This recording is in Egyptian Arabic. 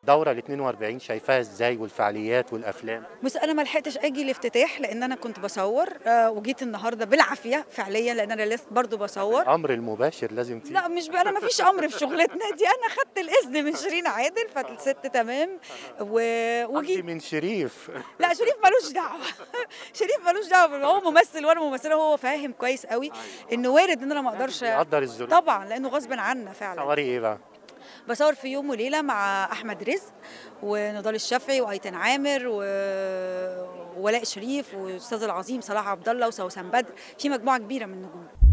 الدوره ال 42 شايفاها ازاي والفعاليات والافلام بص انا ما لحقتش اجي الافتتاح لان انا كنت بصور آه وجيت النهارده بالعافيه فعليا لان انا لسه برضو بصور الامر المباشر لازم تيجي لا مش ب... انا ما فيش امر في شغلتنا دي انا خدت الاذن من شيرين عادل فالست تمام و... قصدي وجيت من شريف لا شريف ملوش دعوه شريف ملوش دعوه هو ممثل وانا ممثله هو فاهم كويس قوي انه وارد ان انا ما اقدرش يقدر الظروف طبعا لانه غصب عنا فعلا صوري ايه بقى بصور في يوم وليله مع احمد رزق ونضال الشافعي وايتن عامر و... وولاء شريف والاستاذ العظيم صلاح عبد الله وسوسن بدر في مجموعه كبيره من النجوم